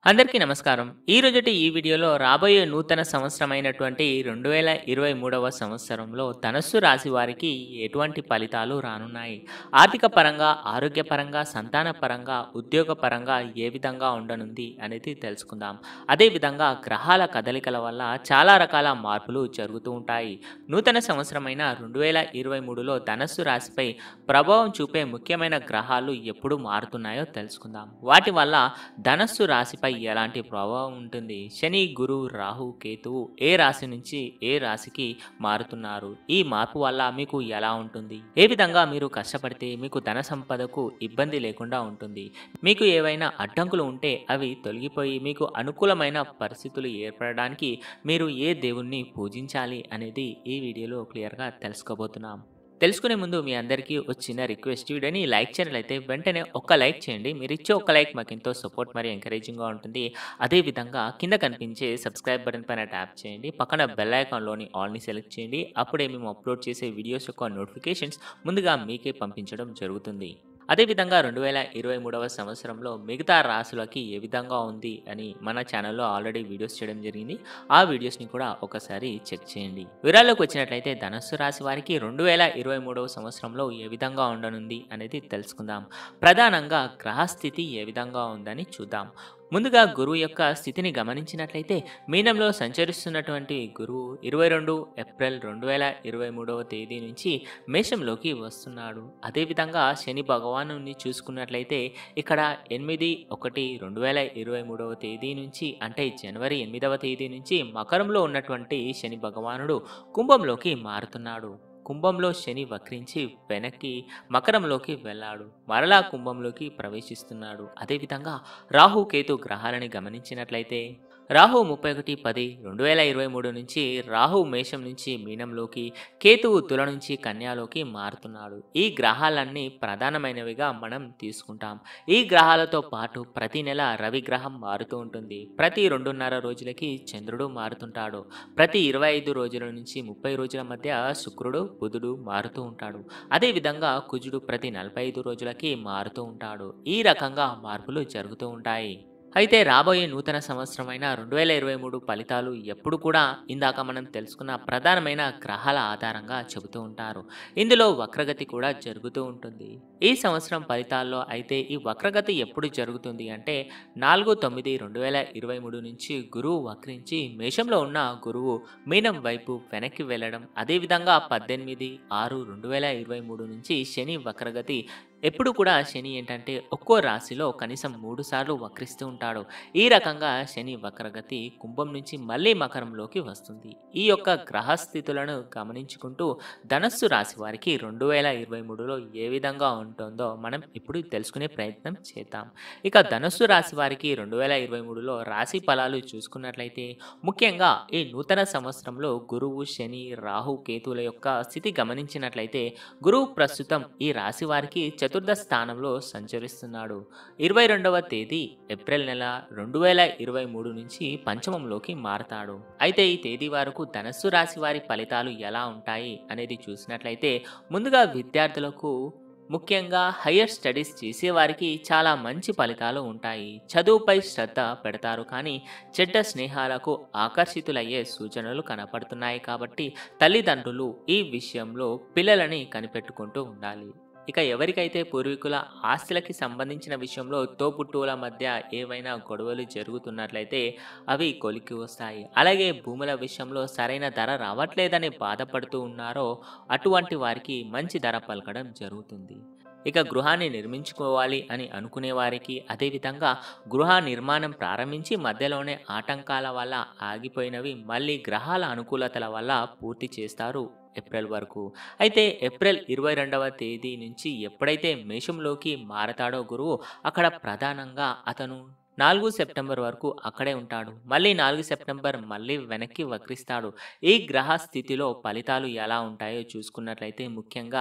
అందరికీ నమస్కారం ఈ రోజుటి ఈ వీడియోలో రాబోయే నూతన సంవత్సరమైనటువంటి రెండు వేల ఇరవై మూడవ సంవత్సరంలో ధనస్సు రాశి వారికి ఎటువంటి ఫలితాలు రానున్నాయి ఆర్థిక పరంగా ఆరోగ్యపరంగా సంతాన పరంగా ఉద్యోగ పరంగా ఏ విధంగా ఉండనుంది అనేది తెలుసుకుందాం అదేవిధంగా గ్రహాల కదలికల వల్ల చాలా రకాల మార్పులు జరుగుతూ ఉంటాయి నూతన సంవత్సరమైన రెండు వేల ఇరవై మూడులో ధనస్సు రాశిపై ప్రభావం చూపే ముఖ్యమైన గ్రహాలు ఎప్పుడు మారుతున్నాయో తెలుసుకుందాం వాటి వల్ల ధనస్సు రాశిపై ఎలాంటి ప్రభావం ఉంటుంది శని గురు రాహు కేతువు ఏ రాశి నుంచి ఏ రాశికి మారుతున్నారు ఈ మార్పు వల్ల మీకు ఎలా ఉంటుంది ఏ విధంగా మీరు కష్టపడితే మీకు ధన సంపదకు ఇబ్బంది లేకుండా ఉంటుంది మీకు ఏవైనా అడ్డంకులు ఉంటే అవి తొలగిపోయి మీకు అనుకూలమైన పరిస్థితులు ఏర్పడడానికి మీరు ఏ దేవుణ్ణి పూజించాలి అనేది ఈ వీడియోలో క్లియర్గా తెలుసుకోబోతున్నాం తెలుసుకునే ముందు మీ అందరికీ వచ్చిన రిక్వెస్ట్ వీడియోని లైక్ చేయాలైతే వెంటనే ఒక్క లైక్ చేయండి మీరు ఇచ్చే ఒక్క లైక్ మాకు ఎంతో సపోర్ట్ మరి ఎంకరేజింగ్గా ఉంటుంది అదేవిధంగా కింద కనిపించే సబ్స్క్రైబ్ బటన్ పైన ట్యాప్ చేయండి పక్కన బెల్ ఐకాన్లోని ఆల్ని సెలెక్ట్ చేయండి అప్పుడే మేము అప్లోడ్ చేసే వీడియోస్ యొక్క నోటిఫికేషన్స్ ముందుగా మీకే పంపించడం జరుగుతుంది అదేవిధంగా రెండు వేల ఇరవై మూడవ సంవత్సరంలో మిగతా రాశులకి ఏ విధంగా ఉంది అని మన ఛానల్లో ఆల్రెడీ వీడియోస్ చేయడం జరిగింది ఆ వీడియోస్ని కూడా ఒకసారి చెక్ చేయండి వివరాల్లోకి వచ్చినట్లయితే ధనస్సు రాశి వారికి రెండు వేల ఇరవై మూడవ సంవత్సరంలో ఏ విధంగా ఉండనుంది అనేది తెలుసుకుందాం ప్రధానంగా గ్రహస్థితి ఏ విధంగా ఉందని చూద్దాం ముందుగా గురువు యొక్క స్థితిని గమనించినట్లయితే మీనంలో సంచరిస్తున్నటువంటి గురువు ఇరవై రెండు ఏప్రిల్ రెండు వేల ఇరవై మూడవ తేదీ నుంచి మేషంలోకి వస్తున్నాడు అదేవిధంగా శని భగవాను చూసుకున్నట్లయితే ఇక్కడ ఎనిమిది ఒకటి రెండు వేల ఇరవై మూడవ తేదీ నుంచి అంటే జనవరి ఎనిమిదవ తేదీ నుంచి మకరంలో ఉన్నటువంటి శని భగవానుడు కుంభంలోకి మారుతున్నాడు కుంభంలో శని వక్రించి వెనక్కి మకరంలోకి వెళ్ళాడు మరలా కుంభంలోకి ప్రవేశిస్తున్నాడు అదేవిధంగా రాహు కేతు గ్రహాలని గమనించినట్లయితే రాహు ముప్పై ఒకటి పది రెండు వేల ఇరవై మూడు నుంచి రాహు మేషం నుంచి మీనంలోకి కేతువు తుల నుంచి కన్యాలోకి మారుతున్నాడు ఈ గ్రహాలన్నీ ప్రధానమైనవిగా మనం తీసుకుంటాం ఈ గ్రహాలతో పాటు ప్రతి నెల రవి గ్రహం మారుతూ ఉంటుంది ప్రతి రెండున్నర రోజులకి చంద్రుడు మారుతుంటాడు ప్రతి ఇరవై ఐదు రోజుల నుంచి ముప్పై రోజుల మధ్య శుక్రుడు బుధుడు మారుతూ ఉంటాడు అదేవిధంగా కుజుడు ప్రతి నలభై ఐదు రోజులకి మారుతూ ఉంటాడు ఈ రకంగా మార్పులు జరుగుతూ ఉంటాయి అయితే రాబోయే నూతన సంవత్సరమైన రెండు వేల ఇరవై మూడు ఫలితాలు ఎప్పుడు కూడా ఇందాక మనం తెలుసుకున్న ప్రధానమైన గ్రహాల ఆధారంగా చెబుతూ ఉంటారు ఇందులో వక్రగతి కూడా జరుగుతూ ఉంటుంది ఈ సంవత్సరం ఫలితాల్లో అయితే ఈ వక్రగతి ఎప్పుడు జరుగుతుంది అంటే నాలుగు తొమ్మిది రెండు వేల ఇరవై మూడు నుంచి గురువు వక్రించి మేషంలో ఉన్న గురువు మీనం వైపు వెనక్కి వెళ్ళడం అదేవిధంగా పద్దెనిమిది ఆరు రెండు వేల ఇరవై మూడు నుంచి శని వక్రగతి ఎప్పుడు కూడా శని ఏంటంటే ఒక్కో రాశిలో కనీసం మూడు సార్లు వక్రిస్తూ ఉంటాడు ఈ రకంగా శని వక్రగతి కుంభం నుంచి మళ్ళీ మకరంలోకి వస్తుంది ఈ యొక్క గ్రహస్థితులను గమనించుకుంటూ ధనస్సు రాశి వారికి రెండు వేల ఇరవై మూడులో ఏ విధంగా ఉంటుందో మనం ఇప్పుడు తెలుసుకునే ప్రయత్నం చేద్దాం ఇక ధనస్సు రాశి వారికి రెండు వేల ఇరవై మూడులో రాశి ఫలాలు చూసుకున్నట్లయితే ముఖ్యంగా ఈ నూతన సంవత్సరంలో గురువు శని రాహు కేతువుల యొక్క స్థితి గమనించినట్లయితే గురువు ప్రస్తుతం ఈ రాశి వారికి చతుర్థ స్థానంలో సంచరిస్తున్నాడు ఇరవై రెండవ తేదీ ఏప్రిల్ నెల రెండు వేల ఇరవై మూడు నుంచి పంచమంలోకి మారతాడు అయితే ఈ తేదీ వరకు ధనస్సు రాశి వారి ఫలితాలు ఎలా ఉంటాయి అనేది చూసినట్లయితే ముందుగా విద్యార్థులకు ముఖ్యంగా హయ్యర్ స్టడీస్ చేసేవారికి చాలా మంచి ఫలితాలు ఉంటాయి చదువుపై శ్రద్ధ పెడతారు కానీ చెడ్డ స్నేహాలకు ఆకర్షితులయ్యే సూచనలు కనపడుతున్నాయి కాబట్టి తల్లిదండ్రులు ఈ విషయంలో పిల్లలని కనిపెట్టుకుంటూ ఉండాలి ఇక ఎవరికైతే పూర్వీకుల ఆస్తులకి సంబంధించిన విషయంలో తోపుట్టువుల మధ్య ఏవైనా గొడవలు జరుగుతున్నట్లయితే అవి కొలికి వస్తాయి అలాగే భూముల విషయంలో సరైన ధర రావట్లేదని బాధపడుతూ ఉన్నారో అటువంటి వారికి మంచి ధర పలకడం జరుగుతుంది ఇక గృహాన్ని నిర్మించుకోవాలి అని అనుకునే వారికి అదేవిధంగా గృహ నిర్మాణం ప్రారంభించి మధ్యలోనే ఆటంకాల వల్ల ఆగిపోయినవి మళ్ళీ గ్రహాల అనుకూలతల వల్ల పూర్తి చేస్తారు ఏప్రిల్ వరకు అయితే ఏప్రిల్ ఇరవై రెండవ తేదీ నుంచి ఎప్పుడైతే మేషంలోకి మారతాడో గురువు అక్కడ ప్రధానంగా అతను నాలుగు సెప్టెంబర్ వరకు అక్కడే ఉంటాడు మళ్ళీ నాలుగు సెప్టెంబర్ మళ్ళీ వెనక్కి వక్రిస్తాడు ఈ గ్రహ స్థితిలో ఫలితాలు ఎలా ఉంటాయో చూసుకున్నట్లయితే ముఖ్యంగా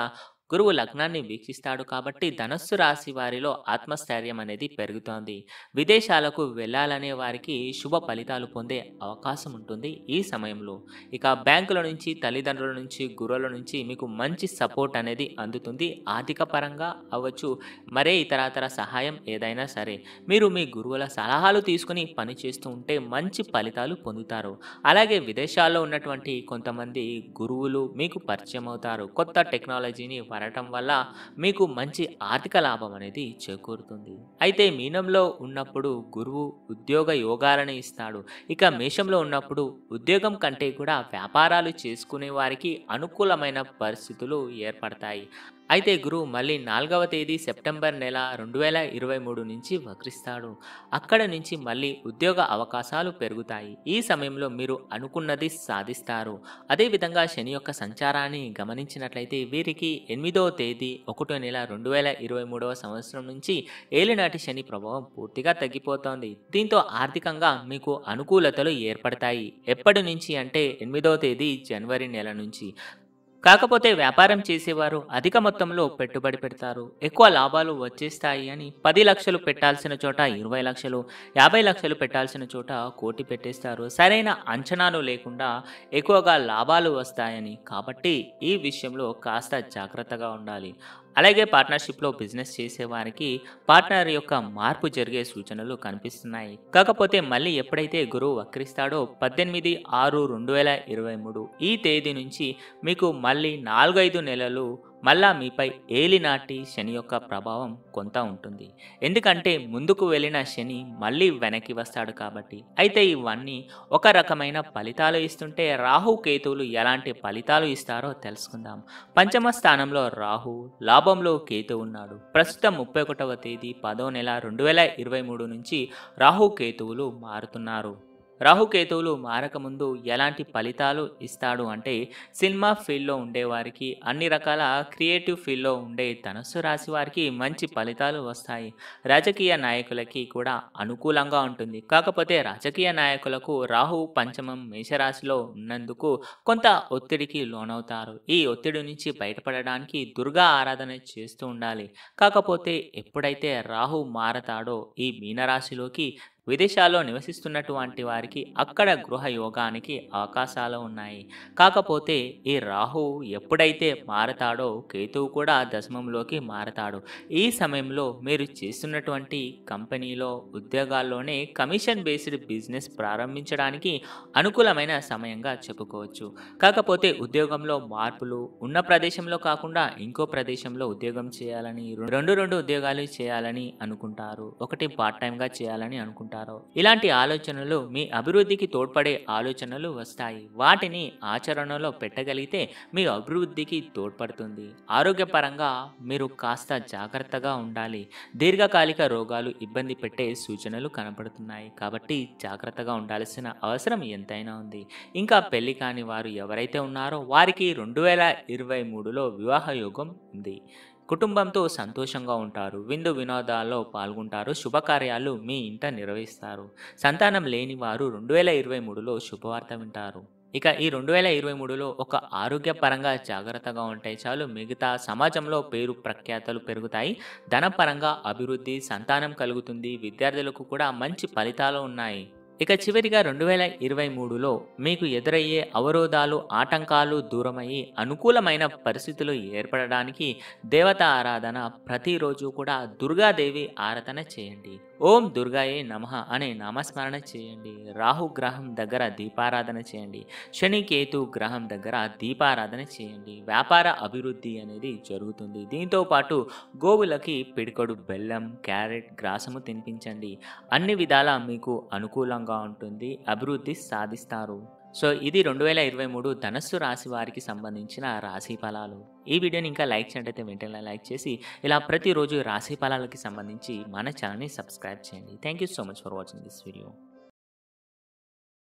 గురువు లగ్నాన్ని వీక్షిస్తాడు కాబట్టి ధనస్సు రాశి వారిలో ఆత్మస్థైర్యం అనేది పెరుగుతోంది విదేశాలకు వెళ్ళాలనే వారికి శుభ ఫలితాలు పొందే అవకాశం ఉంటుంది ఈ సమయంలో ఇక బ్యాంకుల నుంచి తల్లిదండ్రుల నుంచి గురువుల నుంచి మీకు మంచి సపోర్ట్ అనేది అందుతుంది ఆర్థిక పరంగా అవ్వచ్చు మరే ఇతరతర సహాయం ఏదైనా సరే మీరు మీ గురువుల సలహాలు తీసుకుని పని చేస్తూ ఉంటే మంచి ఫలితాలు పొందుతారు అలాగే విదేశాల్లో ఉన్నటువంటి కొంతమంది గురువులు మీకు పరిచయం అవుతారు కొత్త టెక్నాలజీని వాడటం వల్ల మీకు మంచి ఆర్థిక లాభం అనేది చేకూరుతుంది అయితే మీనంలో ఉన్నప్పుడు గురువు ఉద్యోగ యోగాలను ఇస్తాడు ఇక మేషంలో ఉన్నప్పుడు ఉద్యోగం కంటే కూడా వ్యాపారాలు చేసుకునే వారికి అనుకూలమైన పరిస్థితులు ఏర్పడతాయి అయితే గురువు మళ్ళీ నాలుగవ తేదీ సెప్టెంబర్ నెల రెండు వేల ఇరవై మూడు నుంచి వక్రిస్తాడు అక్కడ నుంచి మళ్ళీ ఉద్యోగ అవకాశాలు పెరుగుతాయి ఈ సమయంలో మీరు అనుకున్నది సాధిస్తారు అదేవిధంగా శని యొక్క సంచారాన్ని గమనించినట్లయితే వీరికి ఎనిమిదవ తేదీ ఒకటో నెల రెండు వేల ఇరవై మూడవ సంవత్సరం నుంచి ఏలినాటి శని ప్రభావం పూర్తిగా తగ్గిపోతోంది దీంతో ఆర్థికంగా మీకు అనుకూలతలు ఏర్పడతాయి ఎప్పటి నుంచి అంటే ఎనిమిదవ తేదీ జనవరి నెల నుంచి కాకపోతే వ్యాపారం చేసేవారు అధిక మొత్తంలో పెట్టుబడి పెడతారు ఎక్కువ లాభాలు వచ్చేస్తాయి అని పది లక్షలు పెట్టాల్సిన చోట ఇరవై లక్షలు యాభై లక్షలు పెట్టాల్సిన చోట కోటి పెట్టేస్తారు సరైన అంచనాలు లేకుండా ఎక్కువగా లాభాలు వస్తాయని కాబట్టి ఈ విషయంలో కాస్త జాగ్రత్తగా ఉండాలి అలాగే పార్ట్నర్షిప్లో బిజినెస్ చేసేవారికి పార్ట్నర్ యొక్క మార్పు జరిగే సూచనలు కనిపిస్తున్నాయి కాకపోతే మళ్ళీ ఎప్పుడైతే గురువు వక్రిస్తాడో పద్దెనిమిది ఆరు రెండు వేల ఇరవై మూడు ఈ తేదీ నుంచి మీకు మళ్ళీ నాలుగైదు నెలలు మళ్ళా మీపై ఏలినాటి శని యొక్క ప్రభావం కొంత ఉంటుంది ఎందుకంటే ముందుకు వెళ్ళిన శని మళ్ళీ వెనక్కి వస్తాడు కాబట్టి అయితే ఇవన్నీ ఒక రకమైన ఫలితాలు ఇస్తుంటే రాహు కేతువులు ఎలాంటి ఫలితాలు ఇస్తారో తెలుసుకుందాం పంచమ స్థానంలో రాహు లాభంలో కేతు ఉన్నాడు ప్రస్తుతం ముప్పై ఒకటవ తేదీ పదో నెల రెండు వేల ఇరవై మూడు నుంచి రాహు కేతువులు మారుతున్నారు రాహుకేతువులు మారకముందు ఎలాంటి ఫలితాలు ఇస్తాడు అంటే సినిమా ఫీల్డ్లో ఉండేవారికి అన్ని రకాల క్రియేటివ్ ఫీల్డ్లో ఉండే ధనస్సు రాశి వారికి మంచి ఫలితాలు వస్తాయి రాజకీయ నాయకులకి కూడా అనుకూలంగా ఉంటుంది కాకపోతే రాజకీయ నాయకులకు రాహు పంచమం మేషరాశిలో ఉన్నందుకు కొంత ఒత్తిడికి లోనవుతారు ఈ ఒత్తిడి నుంచి బయటపడడానికి దుర్గా ఆరాధన చేస్తూ ఉండాలి కాకపోతే ఎప్పుడైతే రాహు మారతాడో ఈ మీనరాశిలోకి విదేశాల్లో నివసిస్తున్నటువంటి వారికి అక్కడ గృహ యోగానికి అవకాశాలు ఉన్నాయి కాకపోతే ఈ రాహు ఎప్పుడైతే మారతాడో కేతువు కూడా దశమంలోకి మారతాడు ఈ సమయంలో మీరు చేస్తున్నటువంటి కంపెనీలో ఉద్యోగాల్లోనే కమిషన్ బేస్డ్ బిజినెస్ ప్రారంభించడానికి అనుకూలమైన సమయంగా చెప్పుకోవచ్చు కాకపోతే ఉద్యోగంలో మార్పులు ఉన్న ప్రదేశంలో కాకుండా ఇంకో ప్రదేశంలో ఉద్యోగం చేయాలని రెండు రెండు ఉద్యోగాలు చేయాలని అనుకుంటారు ఒకటి పార్ట్ టైంగా చేయాలని అనుకుంటారు ఇలాంటి ఆలోచనలు మీ అభివృద్ధికి తోడ్పడే ఆలోచనలు వస్తాయి వాటిని ఆచరణలో పెట్టగలిగితే మీ అభివృద్ధికి తోడ్పడుతుంది ఆరోగ్యపరంగా మీరు కాస్త జాగ్రత్తగా ఉండాలి దీర్ఘకాలిక రోగాలు ఇబ్బంది పెట్టే సూచనలు కనబడుతున్నాయి కాబట్టి జాగ్రత్తగా ఉండాల్సిన అవసరం ఎంతైనా ఉంది ఇంకా పెళ్లి కాని వారు ఎవరైతే ఉన్నారో వారికి రెండు వేల ఇరవై మూడులో వివాహ యోగం ఉంది కుటుంబంతో సంతోషంగా ఉంటారు విందు వినోదాల్లో పాల్గొంటారు శుభకార్యాలు మీ ఇంట నిర్వహిస్తారు సంతానం లేని వారు రెండు వేల ఇరవై మూడులో శుభవార్త వింటారు ఇక ఈ రెండు వేల ఇరవై మూడులో ఒక ఆరోగ్యపరంగా జాగ్రత్తగా ఉంటే చాలు మిగతా సమాజంలో పేరు ప్రఖ్యాతలు పెరుగుతాయి ధనపరంగా అభివృద్ధి సంతానం కలుగుతుంది విద్యార్థులకు కూడా మంచి ఫలితాలు ఉన్నాయి ఇక చివరిగా రెండు వేల ఇరవై మూడులో మీకు ఎదురయ్యే అవరోధాలు ఆటంకాలు దూరమయ్యి అనుకూలమైన పరిస్థితులు ఏర్పడడానికి దేవత ఆరాధన ప్రతిరోజు కూడా దుర్గాదేవి ఆరాధన చేయండి ఓం దుర్గాయే నమః అనే నామస్మరణ చేయండి రాహు గ్రహం దగ్గర దీపారాధన చేయండి శని కేతు గ్రహం దగ్గర దీపారాధన చేయండి వ్యాపార అభివృద్ధి అనేది జరుగుతుంది దీంతో పాటు గోవులకి పిడికడు బెల్లం క్యారెట్ గ్రాసము తినిపించండి అన్ని విధాలా మీకు అనుకూలంగా ఉంటుంది అభివృద్ధి సాధిస్తారు సో ఇది రెండు వేల ఇరవై మూడు ధనస్సు రాశి వారికి సంబంధించిన రాశి ఫలాలు ఈ వీడియోని ఇంకా లైక్ చేయటైతే వెంటనే లైక్ చేసి ఇలా ప్రతిరోజు రాశి ఫలాలకి సంబంధించి మన ఛానల్ని సబ్స్క్రైబ్ చేయండి thank you so much for watching this video